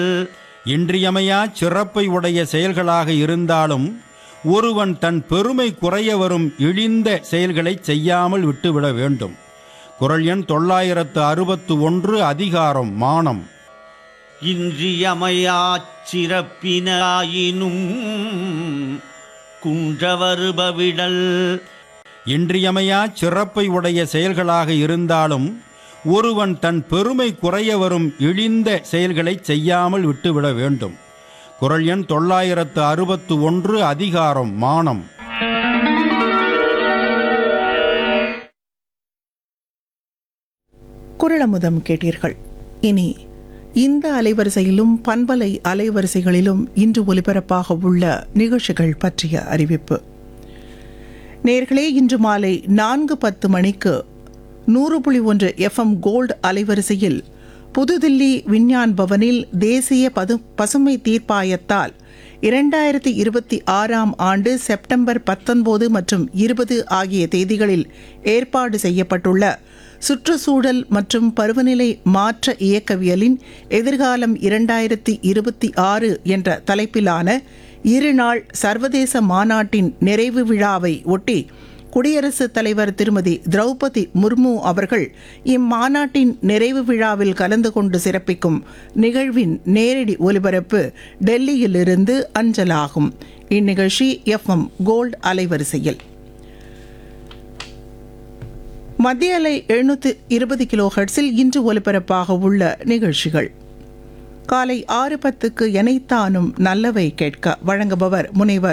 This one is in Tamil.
இன்றியமையா சிறப்பை உடைய செயல்களாக இருந்தாலும் ஒருவன் தன் பெருமை குறைய வரும் இழிந்த செயல்களை செய்யாமல் விட்டுவிட வேண்டும் குரல் எண் தொள்ளாயிரத்து அறுபத்து ஒன்று அதிகாரம் மானம் இன்றியமையாச் சிறப்பினாயினும் குன்றவருபவிடல் இன்றியமையா சிறப்பை உடைய செயல்களாக இருந்தாலும் ஒருவன் தன் பெருமை குறைய வரும் இழிந்த செயல்களை செய்யாமல் விட்டுவிட வேண்டும் குரல் எண் தொள்ளாயிரத்து அறுபத்து ஒன்று அதிகாரம் மானம் குரலமுதம் கேட்டீர்கள் இனி இந்த அலைவரிசையிலும் பண்பலை அலைவரிசைகளிலும் இன்று ஒலிபரப்பாக உள்ள நிகழ்ச்சிகள் பற்றிய அறிவிப்பு நேர்களே இன்று மாலை நான்கு பத்து மணிக்கு நூறு புள்ளி ஒன்று எஃப்எம் கோல்டு அலைவரிசையில் புதுதில்லி விஞ்ஞான் பவனில் தேசிய பது பசுமை தீர்ப்பாயத்தால் இரண்டாயிரத்தி இருபத்தி ஆறாம் ஆண்டு செப்டம்பர் பத்தொன்பது மற்றும் இருபது ஆகிய தேதிகளில் ஏற்பாடு செய்யப்பட்டுள்ள சுற்றுச்சூழல் மற்றும் பருவநிலை மாற்ற இயக்கவியலின் எதிர்காலம் இரண்டாயிரத்தி இருபத்தி ஆறு என்ற தலைப்பிலான இருநாள் சர்வதேச மாநாட்டின் நிறைவு விழாவை ஒட்டி குடியரசுத் தலைவர் திருமதி திரௌபதி முர்மு அவர்கள் இம்மாநாட்டின் நிறைவு விழாவில் கலந்து கொண்டு சிறப்பிக்கும் நிகழ்வின் நேரடி ஒலிபரப்பு டெல்லியிலிருந்து அஞ்சலாகும் இந்நிகழ்ச்சி எஃப்எம் கோல்ட் அலைவரிசையில் மத்திய அலை எழுநூற்று இருபது கிலோ ஹெர்ட்ஸில் இன்று ஒலிபரப்பாக உள்ள நிகழ்ச்சிகள் காலை ஆறு பத்துக்கு எனைத்தானும் நல்லவை கேட்க வழங்குபவர் முனைவர்